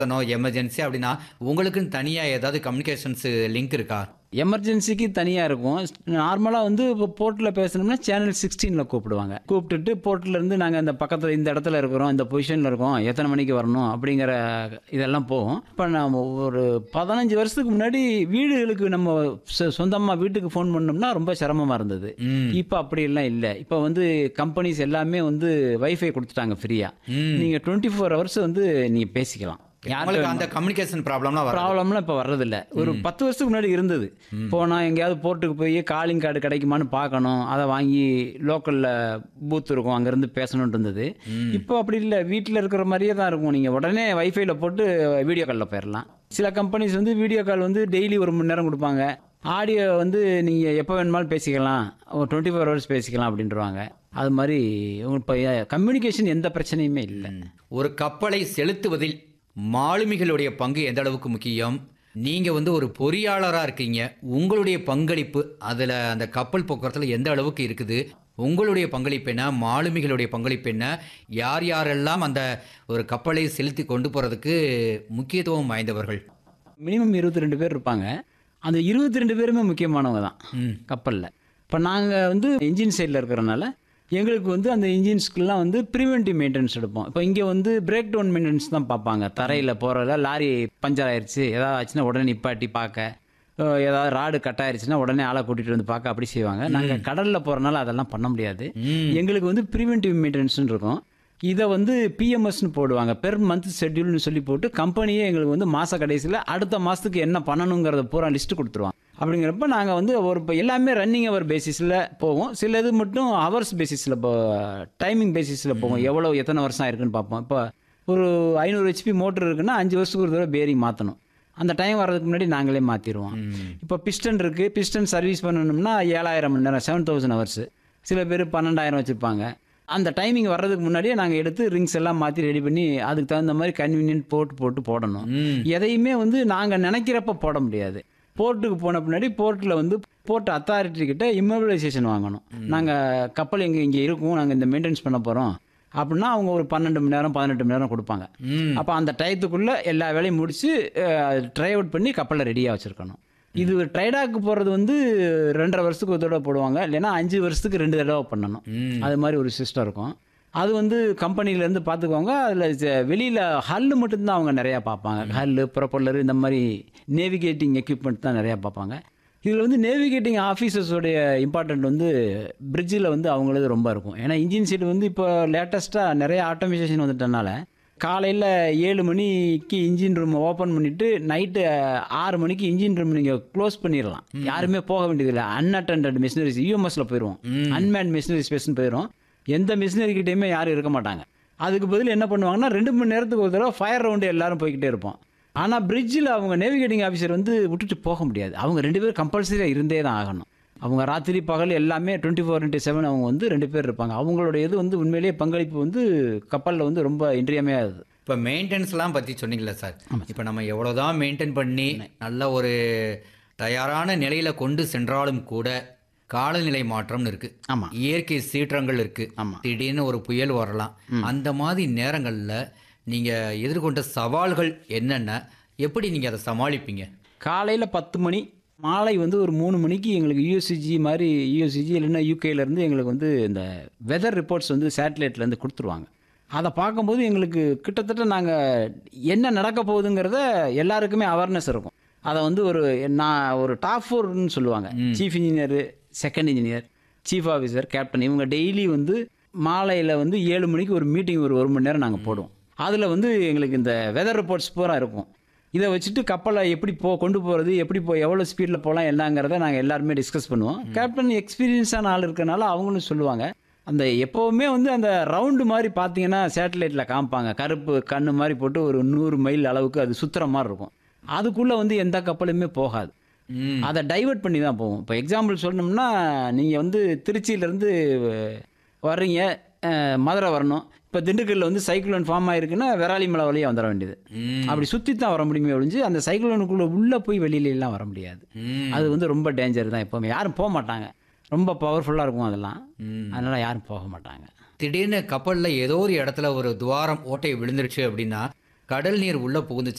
Emergency அப்படின்னா உங்களுக்குன்னு தனியாக ஏதாவது கம்யூனிகேஷன்ஸ் லிங்க் இருக்கா எமர்ஜென்சிக்கு தனியாக இருக்கும் நார்மலாக வந்து இப்போ போர்ட்டில் பேசணும்னா சேனல் சிக்ஸ்டீனில் கூப்பிடுவாங்க கூப்பிட்டுட்டு போர்ட்டில் இருந்து நாங்கள் இந்த பக்கத்தில் இந்த இடத்துல இருக்கிறோம் இந்த பொசிஷனில் இருக்கோம் எத்தனை மணிக்கு வரணும் அப்படிங்கிற இதெல்லாம் போகும் இப்போ நம்ம ஒரு பதினஞ்சு வருஷத்துக்கு முன்னாடி வீடுகளுக்கு நம்ம சொந்தமாக வீட்டுக்கு ஃபோன் பண்ணோம்னா ரொம்ப சிரமமாக இருந்தது ம் இப்போ அப்படியெல்லாம் இல்லை இப்போ வந்து கம்பெனிஸ் எல்லாமே வந்து வைஃபை கொடுத்துட்டாங்க ஃப்ரீயாக ம். நீங்கள் டுவெண்ட்டி ஃபோர் ஹவர்ஸ் வந்து நீங்கள் பேசிக்கலாம் உங்களுக்கு அந்த கம்யூனிகேஷன் ப்ராப்ளம்லாம் வர ப்ராப்ளம்லாம் இப்போ வர்றதில்ல ஒரு பத்து வருஷத்துக்கு முன்னாடி இருந்தது போனால் எங்கேயாவது போர்ட்டுக்கு போய் காலிங் கார்டு கிடைக்குமான்னு பார்க்கணும் அதை வாங்கி லோக்கலில் பூத் இருக்கும் அங்கேருந்து பேசணுன்ட்டு இருந்தது இப்போ அப்படி இல்லை வீட்டில் இருக்கிற மாதிரியே தான் இருக்கும் நீங்கள் உடனே வைஃபைல போட்டு வீடியோ காலில் போயிடலாம் சில கம்பெனிஸ் வந்து வீடியோ கால் வந்து டெய்லி ஒரு மணி நேரம் கொடுப்பாங்க ஆடியோ வந்து நீங்கள் எப்போ வேணுமாலும் பேசிக்கலாம் ஒரு டுவெண்ட்டி ஃபோர் ஹவர்ஸ் பேசிக்கலாம் அப்படின்றவாங்க அது மாதிரி இப்போ கம்யூனிகேஷன் எந்த பிரச்சனையுமே இல்லை ஒரு கப்பலை செலுத்துவதில் மாலுமிகளுடைய பங்கு எந்த அளவுக்கு முக்கியம் நீங்கள் வந்து ஒரு பொறியாளராக இருக்கீங்க உங்களுடைய பங்களிப்பு அதில் அந்த கப்பல் போக்குவரத்தில் எந்த அளவுக்கு இருக்குது உங்களுடைய பங்களிப்பு என்ன மாலுமிகளுடைய பங்களிப்பு என்ன யார் யாரெல்லாம் அந்த ஒரு கப்பலை செலுத்தி கொண்டு போகிறதுக்கு முக்கியத்துவம் வாய்ந்தவர்கள் மினிமம் இருபத்தி ரெண்டு பேர் இருப்பாங்க அந்த இருபத்தி ரெண்டு பேருமே முக்கியமானவங்க தான் ம் கப்பலில் இப்போ நாங்கள் வந்து இன்ஜின் சைடில் இருக்கிறனால எங்களுக்கு வந்து அந்த இன்ஜின்ஸ்க்குலாம் வந்து ப்ரிவென்டிவ் மெயின்டெனன்ஸ் எடுப்போம் இப்போ இங்கே வந்து பிரேக் டவுன் மெயின்டெனன்ஸ் தான் பார்ப்பாங்க தரையில் போகிறத லாரி பஞ்சர் ஆயிடுச்சு ஏதாவது ஆச்சுன்னா உடனே நிப்பாட்டி பார்க்க அஹ் ஏதாவது ராடு கட் ஆயிடுச்சுன்னா உடனே ஆளை கூட்டிகிட்டு வந்து பார்க்க அப்படி செய்வாங்க நாங்கள் கடலில் போகிறனால அதெல்லாம் பண்ண முடியாது ம் எங்களுக்கு வந்து ப்ரிவென்டிவ் மெயின்டெனன்ஸ்னு இருக்கும் இதை வந்து பிஎம்எஸ்னு போடுவாங்க பெர் மந்த் ஷெட்யூல்னு சொல்லி போட்டு கம்பெனியே எங்களுக்கு வந்து மாத கடைசியில் அடுத்த மாதத்துக்கு என்ன பண்ணணுங்கிறத பூரா லிஸ்ட்டு கொடுத்துருவாங்க அப்படிங்கிறப்ப நாங்கள் வந்து ஒரு இப்போ எல்லாமே ரன்னிங் அவர் பேசிஸில் போவோம் சில இது மட்டும் ஹவர்ஸ் பேசிஸில் இப்போ டைமிங் பேசிஸில் போவோம் எவ்வளோ எத்தனை வருஷம் இருக்குன்னு பார்ப்போம் இப்போ ஒரு ஐநூறு ஹெச்பி மோட்டர் இருக்குன்னா அஞ்சு வருஷத்துக்கு ஒரு தடவை பேரிங் மாற்றணும் அந்த டைம் வர்றதுக்கு முன்னாடி நாங்களே மாற்றிடுவோம் ம் இப்போ பிஸ்டன் இருக்குது பிஸ்டன் சர்வீஸ் பண்ணணும்னா ஏழாயிரம் மணி நேரம் செவன் தௌசண்ட் ஹவர்ஸ் சில பேர் பன்னெண்டாயிரம் வச்சுருப்பாங்க அந்த டைமிங் வர்றதுக்கு முன்னாடியே நாங்கள் எடுத்து ரிங்ஸ் எல்லாம் மாற்றி ரெடி பண்ணி அதுக்கு தகுந்த மாதிரி கன்வீனியன்ட் போட்டு போட்டு போடணும் ம் எதையுமே வந்து நாங்கள் நினைக்கிறப்ப போட முடியாது போர்ட்டுக்கு போன பின்னாடி போர்ட்டில் வந்து போர்ட் அத்தாரிட்டி கிட்ட இம்மோபிலைசேஷன் வாங்கணும் நாங்கள் கப்பல் எங்கே இங்கே இருக்கும் நாங்கள் இந்த மெயின்டெனன்ஸ் பண்ண போகிறோம் அப்படின்னா அவங்க ஒரு பன்னெண்டு மணி நேரம் பதினெட்டு மணி நேரம் கொடுப்பாங்க ம் அப்போ அந்த டயத்துக்குள்ளே எல்லா வேலையும் முடித்து ட்ரை அவுட் பண்ணி கப்பலை ரெடியாக வச்சுருக்கணும் இது ட்ரைடாக்கு போகிறது வந்து ரெண்டரை வருஷத்துக்கு ஒரு தடவை போடுவாங்க இல்லைன்னா அஞ்சு வருஷத்துக்கு ரெண்டு தடவை பண்ணணும் ம் அது மாதிரி ஒரு சிஸ்டம் இருக்கும் அது வந்து கம்பெனிலேருந்து பார்த்துக்குவாங்க அதில் வெளியில் ஹல்லு மட்டும்தான் அவங்க நிறையா பார்ப்பாங்க ஹல்லு ப்ரொப்பல்லர் இந்த மாதிரி நேவிகேட்டிங் எக்யூப்மெண்ட் தான் நிறையா பார்ப்பாங்க இதில் வந்து நேவிகேட்டிங் ஆஃபீஸர்ஸோடைய இம்பார்ட்டன்ட் வந்து பிரிட்ஜில் வந்து அவங்களது ரொம்ப இருக்கும் ஏன்னா இன்ஜின் சைடு வந்து இப்போ லேட்டஸ்ட்டாக நிறைய ஆட்டோமேஷன் வந்துட்டனால காலையில் ஏழு மணிக்கு இன்ஜின் ரூம் ஓப்பன் பண்ணிவிட்டு நைட்டு ஆறு மணிக்கு இன்ஜின் ரூம் நீங்கள் க்ளோஸ் பண்ணிடலாம் யாருமே போக வேண்டியதில்லை அன்அட்டண்டட் மிஷினரிஸ் யூஎம்எஸில் போயிடுவோம் அன்மேன் மிஷினரி ஸ்பேஸ்னு போயிடும் எந்த மிஷினரிக்கிட்டையுமே யாரும் இருக்க மாட்டாங்க அதுக்கு பதில் என்ன பண்ணுவாங்கன்னா ரெண்டு மணி நேரத்துக்கு ஒரு தடவை ஃபயர் ரவுண்டு எல்லாரும் போய்கிட்டே இருப்போம் ஆனால் பிரிட்ஜில் அவங்க நேவிகேட்டிங் ஆஃபீஸர் வந்து விட்டுட்டு போக முடியாது அவங்க ரெண்டு பேரும் கம்பல்சரியாக இருந்தே தான் ஆகணும் அவங்க ராத்திரி பகல் எல்லாமே டுவெண்ட்டி ஃபோர் இன்ட்டு செவன் அவங்க வந்து ரெண்டு பேர் இருப்பாங்க அவங்களோட இது வந்து உண்மையிலேயே பங்களிப்பு வந்து கப்பலில் வந்து ரொம்ப இன்றியமையாதது இப்போ மெயின்டெனன்ஸ்லாம் பற்றி சொன்னீங்களா சார் இப்போ நம்ம எவ்வளோதான் மெயின்டைன் பண்ணி நல்ல ஒரு தயாரான நிலையில் கொண்டு சென்றாலும் கூட காலநிலை மாற்றம்னு இருக்கு ஆமாம் இயற்கை சீற்றங்கள் இருக்கு ஆமா. திடீர்னு ஒரு புயல் வரலாம் அந்த மாதிரி நேரங்களில் நீங்கள் எதிர்கொண்ட சவால்கள் என்னென்ன எப்படி நீங்கள் அதை சமாளிப்பீங்க காலையில் பத்து மணி மாலை வந்து ஒரு மூணு மணிக்கு எங்களுக்கு யூஎஸ்சிஜி மாதிரி யூஎஸ்சிஜி இல்லைன்னா யூகேலேருந்து எங்களுக்கு வந்து இந்த வெதர் ரிப்போர்ட்ஸ் வந்து சேட்டலைட்லேருந்து கொடுத்துருவாங்க அதை பார்க்கும்போது எங்களுக்கு கிட்டத்தட்ட நாங்கள் என்ன நடக்க போகுதுங்கிறத எல்லாருக்குமே அவேர்னஸ் இருக்கும் அதை வந்து ஒரு நான் ஒரு டாப் ஃபோர்னு சொல்லுவாங்க chief engineer second engineer chief officer captain இவங்க டெய்லி வந்து மாலையில் வந்து ஏழு மணிக்கு ஒரு மீட்டிங் ஒரு ஒரு மணி நேரம் நாங்கள் போடுவோம் அதில் வந்து எங்களுக்கு இந்த வெதர் ரிப்போர்ட்ஸ் பூரா இருக்கும் இதை வச்சுட்டு கப்பலை எப்படி போ கொண்டு போகிறது எப்படி போ எவ்வளோ ஸ்பீடில் போகலாம் என்னங்கிறத நாங்கள் எல்லாருமே டிஸ்கஸ் பண்ணுவோம் கேப்டன் எக்ஸ்பீரியன்ஸான ஆள் இருக்கனால அவங்களும் சொல்லுவாங்க அந்த எப்போவுமே வந்து அந்த ரவுண்டு மாதிரி பார்த்தீங்கன்னா சேட்டலைட்டில் காமிப்பாங்க கருப்பு கண்ணு மாதிரி போட்டு ஒரு நூறு மைல் அளவுக்கு அது சுற்றுற மாதிரி இருக்கும் அதுக்குள்ளே வந்து எந்த கப்பலுமே போகாது ம் அதை டைவர்ட் பண்ணி தான் போவோம் இப்போ எக்ஸாம்பிள் சொல்லணும்னா நீங்கள் வந்து திருச்சியிலேருந்து வர்றீங்க அஹ், மதுரை வரணும் இப்போ திண்டுக்கல்லில் வந்து சைக்ளோன் ஃபார்ம் ஆயிருக்குன்னா விராலிமலை வழியாக வந்துட வேண்டியது ம் அப்படி சுற்றி தான் வர முடியுமே ஒழிஞ்சு அந்த சைக்ளோனுக்குள்ளே உள்ளே போய் வெளியில எல்லாம் வர முடியாது ம் அது வந்து ரொம்ப டேஞ்சர் தான் எப்போவுமே யாரும் போக மாட்டாங்க ரொம்ப பவர்ஃபுல்லாக இருக்கும் அதெல்லாம் ம். அதனால் யாரும் போக மாட்டாங்க திடீர்னு கப்பலில் ஏதோ ஒரு இடத்துல ஒரு துவாரம் ஓட்டை விழுந்துருச்சு அப்படின்னா கடல் நீர் உள்ளே புகுந்துச்சு